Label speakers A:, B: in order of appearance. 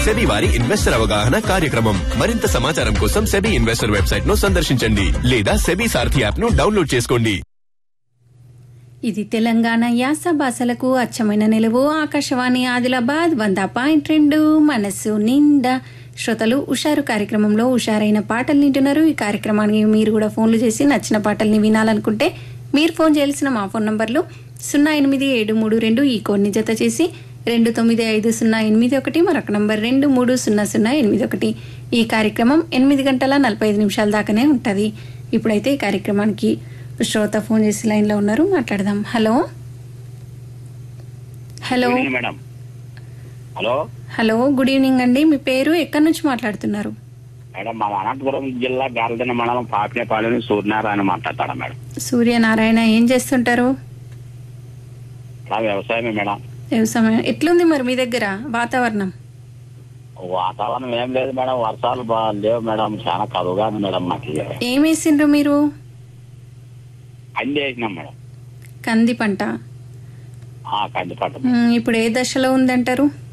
A: SEBI వారి investor అవగాహన కార్యక్రమం మరింత సమాచారం కోసం సెబీ ఇన్వెస్టర్ వెబ్సైట్ ను సందర్శించండి లేదా సెబీ సారథి యాప్ ను డౌన్లోడ్ చేసుకోండి
B: ఇది తెలంగాణ యాస భాషలకు అచ్చమైన నిలువు ఆకాశవాణి ఆదిలాబాద్ వంద పాయింట్ రెండు మనస్సు నిండా శ్రోతలు ఉషారు కార్యక్రమంలో ఉషారైన పాటలు వింటున్నారు ఈ కార్యక్రమానికి మీరు కూడా ఫోన్లు చేసి నచ్చిన పాటల్ని వినాలనుకుంటే మీరు ఫోన్ చేయాల్సిన మా ఫోన్ నంబర్లు సున్నా ఎనిమిది ఏడు మూడు రెండు ఈ కోడ్ని జత చేసి రెండు తొమ్మిది ఐదు సున్నా ఎనిమిది ఒకటి మరొక నంబర్ రెండు మూడు సున్నా సున్నా ఎనిమిది ఒకటి ఈ కార్యక్రమం ఎనిమిది గంటల నలభై ఐదు నిమిషాల దాకానే ఉంటుంది ఇప్పుడైతే ఈ కార్యక్రమానికి శ్రోత ఫోన్ చేసి లైన్లో ఉన్నారు మాట్లాడదాం hello hello
C: good evening madam hello
B: hello good evening అండి మీ పేరు ఎక్కడి నుంచి మాట్లాడుతున్నారు
C: మేడం మా అనంతపురం జిల్లా గార్లదిన మండలం పాపినేపాలెం సూర్యనారాయణ మాట్లాడతాడా మేడం
B: సూర్యనారాయణ ఏం చేస్తుంటారు
C: అలా వ్యవసాయమే మేడం
B: వ్యవసాయం ఎట్లుంది మరి మీ దగ్గర వాతావరణం
C: వాతావరణం ఏం లేదు మేడం వర్షాలు బా లేవు మేడం చాలా కరువుగా ఉంది మేడం మాకు
B: ఏం వేసిండ్రు మీరు
C: కంది వేసినాం మేడం
B: కంది పంట
C: ఆ కంది పంట
B: ఉమ్, ఇప్పుడు ఏ దశలో ఉందంటారు